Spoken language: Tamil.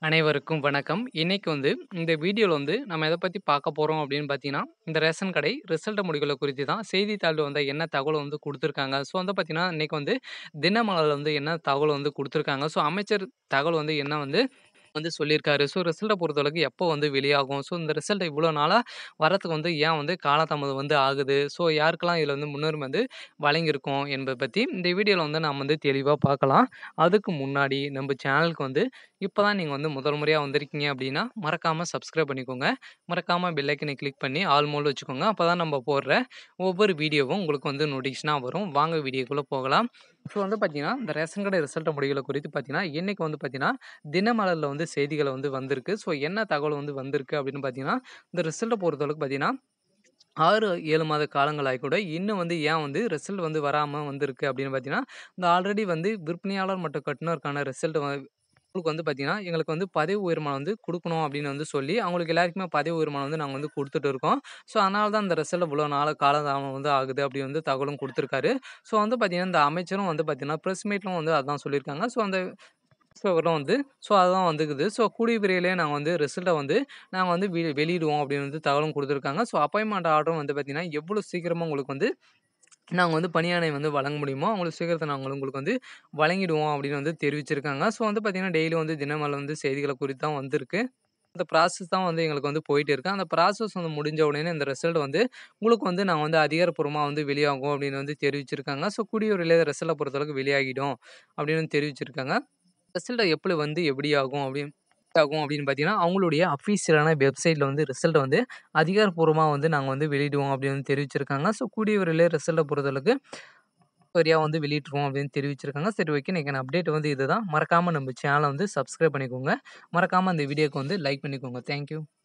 அனைவருக்கும் வணக்கம். இன்னைக்கு வந்து இந்த வீடியோல வந்து நம்ம எத பத்தி பார்க்க போறோம் அப்படின்னு பார்த்தீங்கன்னா, இந்த ரேஷன் கடை ரிசல்ட் முடிவுகள குறித்து தான் செய்தித்தாள்ல வந்து என்ன தகவல் வந்து குடுத்துருக்காங்க. ஸோ வந்து பார்த்தீங்கன்னா, இன்னைக்கு வந்து தினமலர்ல வந்து என்ன தகவல் வந்து குடுத்துருக்காங்க. ஸோ அமைச்சர் தகவல் வந்து என்ன வந்து வந்து சொல்லியிருக்காரு. ஸோ ரிசல்ட்ட பொறுத்தளவுக்கு எப்போ வந்து வெளியாகும்? ஸோ இந்த ரிசல்ட் இவ்வளோ நாளா வரதுக்கு வந்து ஏன் வந்து காலதாமதம் வந்து ஆகுது? ஸோ யாருக்கெல்லாம் இதில வந்து முன்னுரிமை வந்து வழங்கியிருக்கோம் என்பத பத்தி இந்த வீடியோல வந்து நாம வந்து தெளிவா பார்க்கலாம். அதுக்கு முன்னாடி நம்ம சேனலுக்கு வந்து இப்ப தான் நீங்க வந்து முதல் முறையா வந்திருக்கீங்க அப்படின்னா, மறக்காம சப்ஸ்கிரைப் பண்ணிக்கோங்க. மறக்காம பெல் ஐக்கனை கிளிக் பண்ணி ஆல் மோட்ல வச்சுக்கோங்க. அப்பதான் நம்ம போடுற ஒவ்வொரு வீடியோவும் உங்களுக்கு வந்து நோட்டிஃபிகேஷனா வரும். வாங்க வீடியோக்குள்ள போகலாம். ஸோ வந்து பார்த்தீங்கன்னா, இந்த ரேஷன் கடை ரிசல்ட் முடிவுகள குறித்து பார்த்தீங்கன்னா, இன்னைக்கு வந்து பார்த்தீங்கன்னா, தினமலர்ல வந்து செய்திகள் வந்து வந்திருக்கு. ஸோ என்ன தகவல் வந்து வந்திருக்கு அப்படின்னு பார்த்தீங்கன்னா, இந்த ரிசல்ட்ட பொறுத்தளவுக்கு பார்த்தீங்கன்னா 6, 7 மாத காலங்கள் ஆயிக்கூட இன்னும் வந்து ஏன் வந்து ரிசல்ட் வந்து வராம வந்திருக்கு அப்படின்னு பார்த்தீங்கன்னா, இந்த ஆல்ரெடி வந்து விற்பனையாளர் மற்றும் கட்டுனருக்கான ரிசல்ட் வ உங்களுக்கு வந்து பார்த்தீங்கன்னா, எங்களுக்கு வந்து பதவி உயர்மானம் வந்து குடுக்கணும் அப்படின்னு வந்து சொல்லி, அவங்களுக்கு எல்லாருக்குமே பதவி உயர்மானம் வந்து நாங்க வந்து குடுத்துட்டு இருக்கோம். ஸோ அதனால தான் இந்த ரிசல்ட் இவ்வளோ நாள் காலதாமதம் வந்து ஆகுது அப்படி வந்து தகவலும் குடுத்துருக்காரு. ஸோ வந்து பார்த்தீங்கன்னா, இந்த அமைச்சரும் வந்து பார்த்தீங்கன்னா, பிரஸ் மீட்லும் வந்து அதான் சொல்லியிருக்காங்க. ஸோ அந்த விவரம் வந்து ஸோ அதுதான் வந்துக்குது. ஸோ கூடிய விரைவிலே நாங்க வந்து ரிசல்ட்ட வந்து நாங்க வந்து வெ வெளியிடுவோம் அப்படின்னு வந்து தகவலும் குடுத்துருக்காங்க. ஸோ அப்பாயின்ட்மென்ட் ஆர்டரும் வந்து பார்த்தீங்கன்னா, எவ்வளோ சீக்கிரமா உங்களுக்கு வந்து நாங்க வந்து பணியாணை வந்து வழங்க முடியுமோ, அவ்வளோ சீக்கிரத்தில நாங்க உங்களுக்கு வந்து வழங்கிடுவோம் அப்படின்னு வந்து தெரிவிச்சிருக்காங்க. ஸோ வந்து பார்த்தீங்கன்னா, டெய்லி வந்து தினமலர் வந்து செய்திகள குறித்து தான் வந்திருக்கு. அந்த ப்ராசஸ் தான் வந்து எங்களுக்கு வந்து போயிட்டு இருக்கு. அந்த ப்ராசஸ் வந்து முடிஞ்ச உடனே இந்த ரிசல்ட் வந்து உங்களுக்கு வந்து நாங்க வந்து அதிகாரப்பூர்வமா வந்து வெளியாகும் அப்படின்னு வந்து தெரிவிச்சிருக்காங்க. ஸோ கூடிய விரைவிலே ரிசல்ட்ட பொறுத்தளவுக்கு வெளியாகிடும் அப்படின்னு வந்து தெரிவிச்சிருக்காங்க. ரிசல்ட் எப்படி வந்து எப்படி ஆகும் அப்படின்னு ஆகும் அப்படின்னு பார்த்தீங்கன்னா, அவங்களுடைய அஃபிஷியலான வெப்சைட்ல வந்து ரிசல்ட் வந்து அதிகாரப்பூர்வமா வந்து நாங்க வந்து வெளியிடுவோம் அப்படின்னு வந்து தெரிவிச்சிருக்காங்க. ஸோ கூடிய விரைவிலே ரிசல்ட்ட பொறுத்தளவுக்கு சரியா வந்து வெளியிட்டுருவோம் அப்படின்னு தெரிவிச்சிருக்காங்க. சரி ஓகே. இன்னைக்கான அப்டேட் வந்து இதுதான். மறக்காம நம்ம சேனல வந்து சப்ஸ்கிரைப் பண்ணிக்கோங்க. மறக்காம இந்த வீடியோக்கு வந்து லைக் பண்ணிக்கோங்க. Thank you.